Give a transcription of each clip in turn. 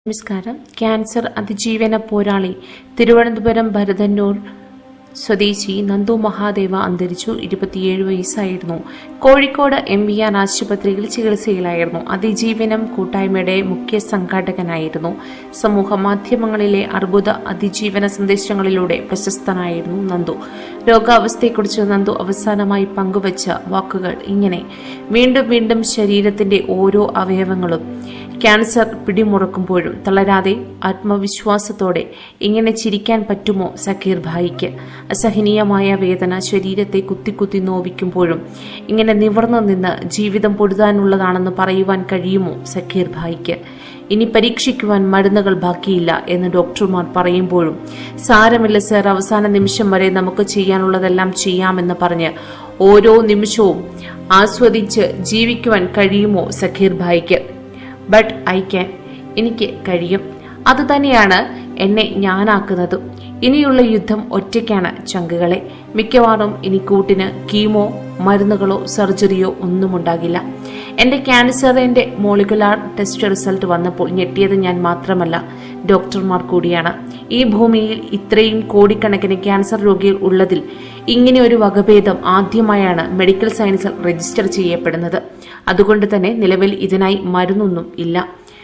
നമസ്കാരം ക്യാൻസർ അതിജീവന പോരാളി തിരുവനന്തപുരം ഭരതന്നൂർ സ്വദേശി നന്ദു മഹാദേവ അന്തരിച്ചു ഇരുപത്തിയേഴ് വയസ്സായിരുന്നു കോഴിക്കോട് എം വി ആർ ആശുപത്രിയിൽ ചികിത്സയിലായിരുന്നു അതിജീവനം കൂട്ടായ്മയുടെ മുഖ്യ സംഘാടകനായിരുന്നു സമൂഹ മാധ്യമങ്ങളിലെ അർബുദ അതിജീവന സന്ദേശങ്ങളിലൂടെ പ്രശസ്തനായിരുന്നു നന്ദു രോഗാവസ്ഥയെക്കുറിച്ച് നന്ദു അവസാനമായി പങ്കുവച്ച വാക്കുകൾ ഇങ്ങനെ വീണ്ടും വീണ്ടും ശരീരത്തിന്റെ ഓരോ അവയവങ്ങളും ക്യാൻസർ പിടിമുറക്കുമ്പോഴും തളരാതെ ആത്മവിശ്വാസത്തോടെ ഇങ്ങനെ ചിരിക്കാൻ പറ്റുമോ സക്കീർ ഭായിക്ക് അസഹനീയമായ വേദന ശരീരത്തെ കുത്തിക്കുത്തി നോവിക്കുമ്പോഴും ഇങ്ങനെ നിവർന്നു നിന്ന് ജീവിതം പൊടുതാനുള്ളതാണെന്ന് പറയുവാൻ കഴിയുമോ സക്കീർ ഭായിക്ക് ഇനി പരീക്ഷിക്കുവാൻ മരുന്നുകൾ ബാക്കിയില്ല എന്ന് ഡോക്ടർമാർ പറയുമ്പോഴും സാരമില്ല സർ അവസാന നിമിഷം വരെ നമുക്ക് ചെയ്യാനുള്ളതെല്ലാം ചെയ്യാമെന്ന് പറഞ്ഞ് ഓരോ നിമിഷവും ആസ്വദിച്ച് ജീവിക്കുവാൻ കഴിയുമോ സക്കീർ ഭായിക്ക് ബട്ട് ഐ ക്യാൻ എനിക്ക് കഴിയും അത് തന്നെയാണ് എന്നെ ഞാനാക്കുന്നതും ഇനിയുള്ള യുദ്ധം ഒറ്റയ്ക്കാണ് ചങ്കുകളെ മിക്കവാറും ഇനി കൂട്ടിന് കീമോ മരുന്നുകളോ സർജറിയോ ഒന്നും ഉണ്ടാകില്ല എന്റെ ക്യാൻസറിന്റെ മോളിക്കുലാർ ടെസ്റ്റ് റിസൾട്ട് വന്നപ്പോൾ ഞെട്ടിയത് ഞാൻ മാത്രമല്ല ഡോക്ടർമാർ കൂടിയാണ് ഈ ഭൂമിയിൽ ഇത്രയും കോടിക്കണക്കിന് ക്യാൻസർ രോഗികൾ ഉള്ളതിൽ ഇങ്ങനെ ഒരു വകഭേദം ആദ്യമായാണ് മെഡിക്കൽ സയൻസിൽ രജിസ്റ്റർ ചെയ്യപ്പെടുന്നത് അതുകൊണ്ട് തന്നെ നിലവിൽ ഇതിനായി മരുന്നൊന്നും ഇല്ല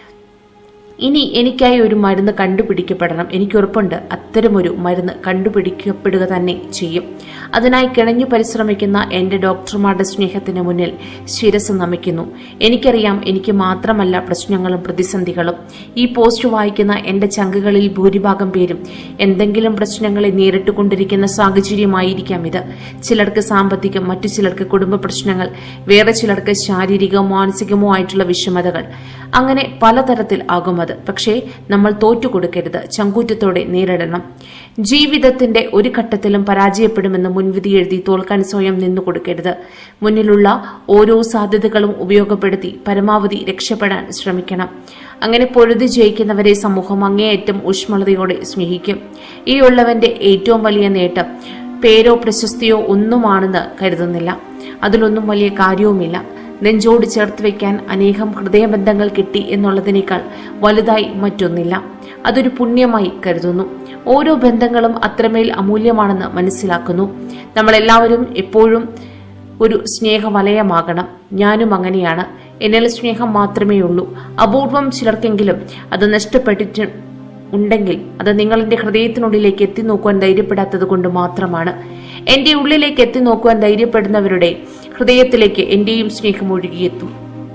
ഇനി എനിക്കായി ഒരു മരുന്ന് കണ്ടുപിടിക്കപ്പെടണം എനിക്ക് ഉറപ്പുണ്ട് അത്തരമൊരു മരുന്ന് കണ്ടുപിടിക്കപ്പെടുക തന്നെ ചെയ്യും അതിനായി കിണഞ്ഞു പരിശ്രമിക്കുന്ന എന്റെ ഡോക്ടർമാരുടെ സ്നേഹത്തിന് മുന്നിൽ ശിരസ് നമിക്കുന്നു എനിക്കറിയാം എനിക്ക് മാത്രമല്ല പ്രശ്നങ്ങളും പ്രതിസന്ധികളും ഈ പോസ്റ്റ് വായിക്കുന്ന എന്റെ ചങ്കുകളിൽ ഭൂരിഭാഗം പേരും എന്തെങ്കിലും പ്രശ്നങ്ങളെ നേരിട്ടുകൊണ്ടിരിക്കുന്ന സാഹചര്യമായിരിക്കാം ഇത് ചിലർക്ക് സാമ്പത്തികം മറ്റു ചിലർക്ക് കുടുംബ പ്രശ്നങ്ങൾ വേറെ ചിലർക്ക് ശാരീരികമോ മാനസികമോ ആയിട്ടുള്ള വിഷമതകൾ അങ്ങനെ പലതരത്തിൽ ആകും അത് പക്ഷേ നമ്മൾ തോറ്റുകൊടുക്കരുത് ചങ്കൂറ്റത്തോടെ നേരിടണം ജീവിതത്തിന്റെ ഒരു ഘട്ടത്തിലും പരാജയപ്പെടുമെന്ന് മുൻവിധി എഴുതി തോൽക്കാൻ സ്വയം നിന്നു കൊടുക്കരുത് മുന്നിലുള്ള ഓരോ സാധ്യതകളും ഉപയോഗപ്പെടുത്തി പരമാവധി രക്ഷപ്പെടാൻ ശ്രമിക്കണം അങ്ങനെ പൊഴുതി ജയിക്കുന്നവരെ സമൂഹം അങ്ങേയറ്റം ഊഷ്മളതയോടെ സ്നേഹിക്കും ഈ ഉള്ളവന്റെ ഏറ്റവും വലിയ നേട്ടം പേരോ പ്രശസ്തിയോ ഒന്നുമാണെന്ന് കരുതുന്നില്ല അതിലൊന്നും വലിയ കാര്യവുമില്ല നെഞ്ചോട് ചേർത്ത് വെക്കാൻ അനേകം ഹൃദയബന്ധങ്ങൾ കിട്ടി എന്നുള്ളതിനേക്കാൾ വലുതായി മറ്റൊന്നില്ല അതൊരു പുണ്യമായി കരുതുന്നു ഓരോ ബന്ധങ്ങളും അത്രമേൽ അമൂല്യമാണെന്ന് മനസ്സിലാക്കുന്നു നമ്മളെല്ലാവരും എപ്പോഴും ഒരു സ്നേഹവലയമാകണം ഞാനും അങ്ങനെയാണ് എന്നിൽ സ്നേഹം മാത്രമേ ഉള്ളൂ അപൂർവം ചിലർക്കെങ്കിലും അത് നഷ്ടപ്പെട്ടിട്ട് ഉണ്ടെങ്കിൽ അത് നിങ്ങളെന്റെ ഹൃദയത്തിനുള്ളിലേക്ക് എത്തി നോക്കുവാൻ ധൈര്യപ്പെടാത്തത് കൊണ്ട് മാത്രമാണ് എന്റെ ഉള്ളിലേക്ക് എത്തി നോക്കുവാൻ ധൈര്യപ്പെടുന്നവരുടെ ഹൃദയത്തിലേക്ക് എന്റെയും സ്നേഹം ഒഴുകിയെത്തും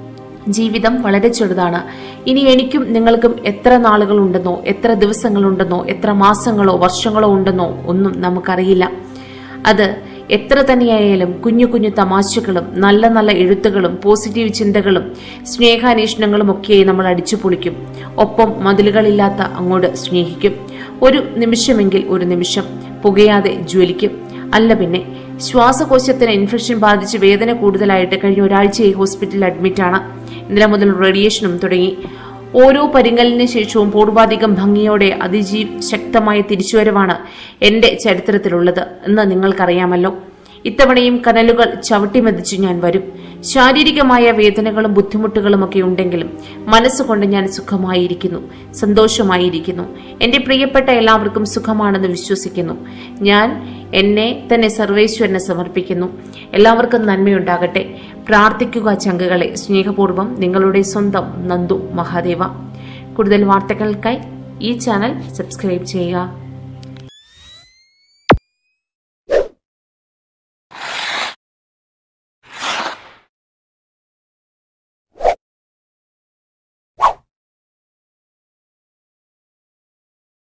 ജീവിതം വളരെ ചെറുതാണ് ഇനി എനിക്കും നിങ്ങൾക്കും എത്ര നാളുകൾ ഉണ്ടെന്നോ എത്ര ദിവസങ്ങളുണ്ടെന്നോ എത്ര മാസങ്ങളോ വർഷങ്ങളോ ഉണ്ടെന്നോ ഒന്നും നമുക്കറിയില്ല അത് എത്ര തന്നെയായാലും കുഞ്ഞു കുഞ്ഞു തമാശകളും നല്ല നല്ല എഴുത്തുകളും പോസിറ്റീവ് ചിന്തകളും സ്നേഹാന്വേഷണങ്ങളും ഒക്കെയായി നമ്മൾ അടിച്ചു പൊളിക്കും ഒപ്പം മതിലുകളില്ലാത്ത അങ്ങോട്ട് സ്നേഹിക്കും ഒരു നിമിഷമെങ്കിൽ ഒരു നിമിഷം പുകയാതെ ജ്വലിക്കും അല്ല പിന്നെ ശ്വാസകോശത്തിന് ഇൻഫെക്ഷൻ ബാധിച്ച് വേദന കൂടുതലായിട്ട് കഴിഞ്ഞ ഒരാഴ്ചയായി ഹോസ്പിറ്റലിൽ അഡ്മിറ്റാണ് ഇന്നലെ മുതൽ റേഡിയേഷനും തുടങ്ങി ഓരോ പരിങ്ങലിന് ശേഷവും പൂർവാധികം ഭംഗിയോടെ അതിജീ ശക്തമായ തിരിച്ചുവരവാണ് എന്റെ ചരിത്രത്തിലുള്ളത് എന്ന് നിങ്ങൾക്കറിയാമല്ലോ ഇത്തവണയും കനലുകൾ ചവിട്ടിമെതിച്ച് ഞാൻ വരും ശാരീരികമായ വേദനകളും ബുദ്ധിമുട്ടുകളും ഒക്കെ ഉണ്ടെങ്കിലും മനസ്സുകൊണ്ട് ഞാൻ സുഖമായിരിക്കുന്നു സന്തോഷമായിരിക്കുന്നു എന്റെ പ്രിയപ്പെട്ട എല്ലാവർക്കും സുഖമാണെന്ന് വിശ്വസിക്കുന്നു ഞാൻ എന്നെ തന്നെ സർവേശ്വരനെ സമർപ്പിക്കുന്നു എല്ലാവർക്കും നന്മയുണ്ടാകട്ടെ പ്രാർത്ഥിക്കുക ചങ്കുകളെ സ്നേഹപൂർവ്വം നിങ്ങളുടെ സ്വന്തം നന്ദു മഹാദേവ കൂടുതൽ വാർത്തകൾക്കായി ഈ ചാനൽ സബ്സ്ക്രൈബ് ചെയ്യുക